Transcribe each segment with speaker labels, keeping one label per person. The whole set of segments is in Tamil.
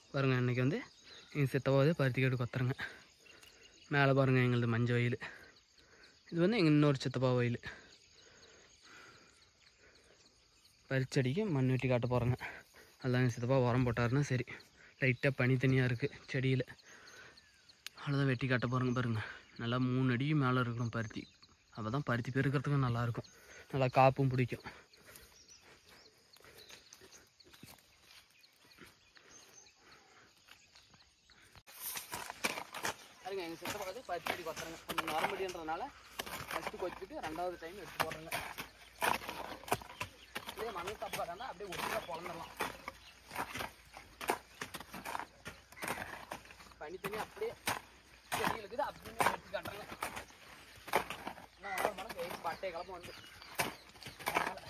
Speaker 1: பாருங்க இன்றைக்கி வந்து எங்கள் சித்தப்பாவது பருத்தி கேட்டு கொத்துறங்க மேலே பாருங்கள் எங்களது மஞ்சள் வயல் இது வந்து எங்கள் இன்னொரு சித்தப்பா வயல் பறிச்செடிக்கு மண் வெட்டி காட்ட போகிறேங்க அதான் எங்கள் சித்தப்பா உரம் போட்டாருன்னா சரி லைட்டாக பனி தனியாக இருக்குது செடியில் அவ்வளோதான் வெட்டி காட்ட போகிறேங்க பாருங்க நல்லா மூணு அடிக்கு மேலே இருக்கணும் பருத்தி அப்போ தான் பருத்தி பெருக்கிறதுக்கும் நல்லாயிருக்கும் நல்லா காப்பும் பிடிக்கும் பாருங்க எங்கள் சித்தப்பா வந்து பருத்தி செடி கொத்துறேங்க கொஞ்சம் நரம்படின்றதுனால ஃபஸ்ட்டு கொத்திட்டு ரெண்டாவது டைம் எடுத்து போடுறேங்க இதே மணல் தப்பாக இருந்தால் அப்படியே ஒட்டுக்கா பொழந்துடலாம் பனி தண்ணி அப்படியே செடியில் இருக்குது அப்படின்னு எடுத்து காட்டுறேங்க இன்னும் ஒரு மணக்கு வெயில் பட்டைய கிளம்ப வந்து அதனால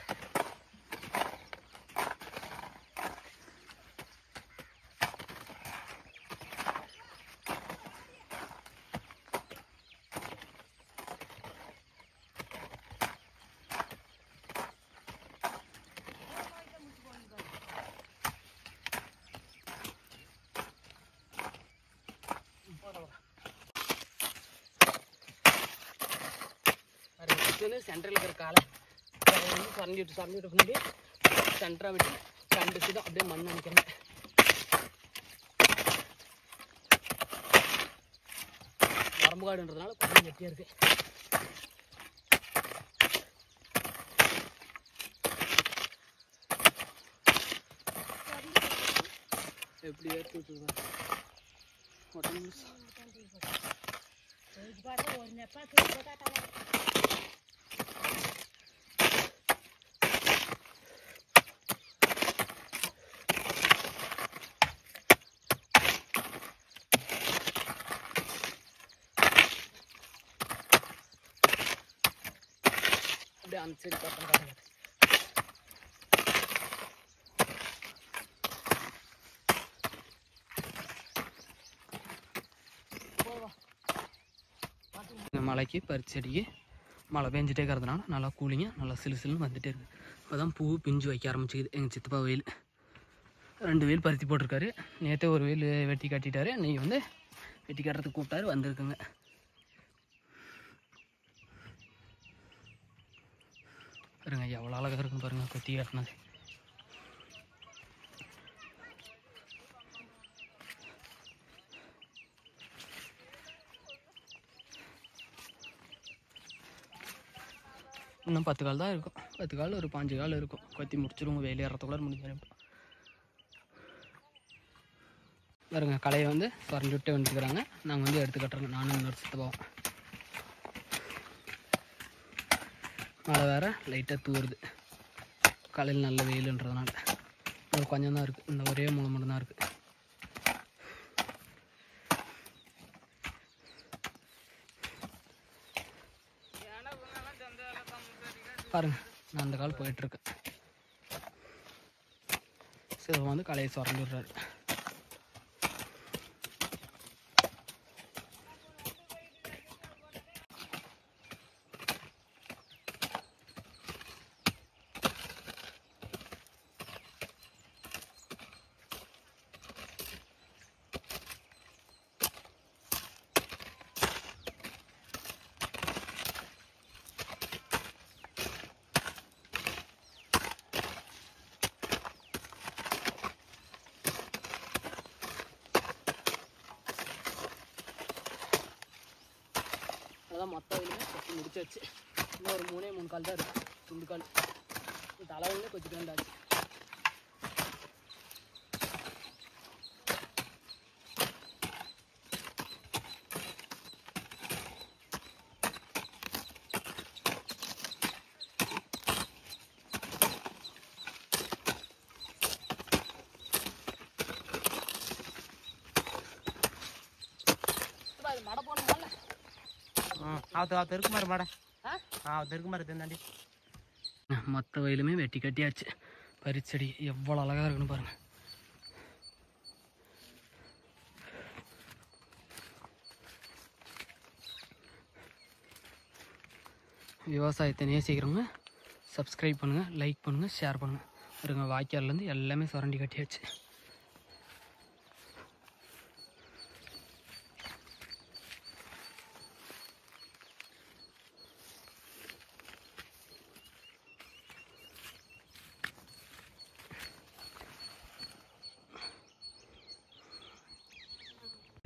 Speaker 1: வந்து சென்டரில் இருக்கிற காலை அதை வந்து சொரண்டி விட்டு சொரண்டி விட்டு முன்னாடி சென்டராக விட்டு ரெண்டு சீடும் அப்படியே மண் நினைக்கிறேன் வரம்பு காடுன்றதுனால கொஞ்சம் கெட்டியாக இருக்கு எப்படி ஏற்றி விட்டுருவா ஒட்டை அப்படியே அந்த சைடு பக்கம் காட்டுங்க இந்த மலைக்கு பறிச்செடிக்கு மழை பெஞ்சிட்டே இருக்கிறதுனால நல்லா கூலிங்காக நல்லா சிலு சிலுன்னு வந்துட்டே இருக்கு இப்போ தான் பூ பிஞ்சு வைக்க ஆரம்பிச்சிக்குது எங்கள் சித்தப்பா வெயில் ரெண்டு வெயில் பருத்தி போட்டிருக்காரு நேற்றே ஒரு வெயில் வெட்டி கட்டிட்டாரு இன்னைக்கு வந்து வெட்டி கட்டுறதுக்கு கூப்பிட்டாரு வந்திருக்குங்க பாருங்க எவ்வளோ அழகாக இருக்குன்னு பாருங்க கொத்தி கட்டினது இன்னும் பத்து கால் தான் இருக்கும் பத்து கால் ஒரு பாஞ்சு கால் இருக்கும் கொத்தி முடிச்சிருவோங்க வெயில் ஏறத்துக்குள்ள முடிஞ்சிடும் பாருங்க களையை வந்து சொரண்டி விட்டு வந்துருக்குறாங்க நாங்கள் வந்து எடுத்து கட்டுறோங்க நானும் இன்னொரு சித்தப்பாவும் மழை வேற லைட்டாக தூருது காலையில் நல்ல வெயிலுன்றதுனால ஒரு கொஞ்சம் தான் இருக்குது இந்த ஒரே மூணு மட்டும் தான் இருக்குது பாருங்க நான் அந்த கால் போயிட்டுருக்கேன் சிவம் வந்து கலையை சுரண்டி விடுறாரு அதான் மொத்த வயலுமே கொத்தி முடிச்சாச்சு இன்னும் ஒரு மூணே மூணு கால் தான் இருக்கு துண்டு கால் தலைவலிலே கொத்திட்டு வந்தாச்சு அது மடை போகணுமால
Speaker 2: அவத்து அவத்து இருக்கு மாதிரி மாட
Speaker 1: ஆ
Speaker 2: அவத்து இருக்கு மாதிரி தாண்டி
Speaker 1: மொத்த வயலுமே வெட்டி கட்டியாச்சு பறிச்செடி எவ்வளோ அழகாக இருக்குன்னு பாருங்க விவசாயத்தை நேசிக்கிறவங்க சப்ஸ்கிரைப் பண்ணுங்கள் லைக் பண்ணுங்கள் ஷேர் பண்ணுங்கள் பாருங்க வாய்க்கால்லேருந்து எல்லாமே சுரண்டி கட்டியாச்சு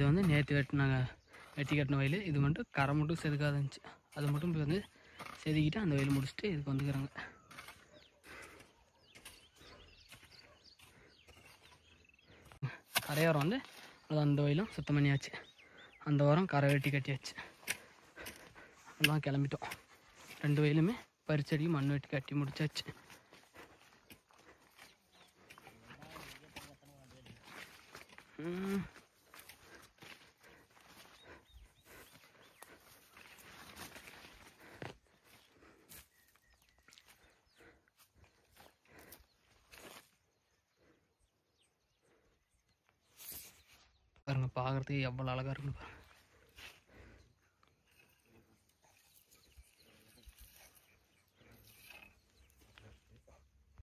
Speaker 1: இது வந்து நேற்று வெட்டினாங்க வெட்டி கட்டின வயல் இது மட்டும் கரை மட்டும் செதுக்காத இருந்துச்சு அது மட்டும் இப்போ வந்து செதுக்கிட்டு அந்த வயல் முடிச்சுட்டு இதுக்கு வந்துக்கிறாங்க கரையோரம் வந்து அது அந்த வயலும் சுத்தம் பண்ணியாச்சு அந்த வாரம் கரை வெட்டி கட்டியாச்சு அதான் கிளம்பிட்டோம் ரெண்டு வயலுமே பறிச்சடி மண் வெட்டி கட்டி முடிச்சாச்சு ம். பாருங்க பார்க்குறதுக்கு எவ்வளோ அழகாக இருக்குன்னு பாருங்க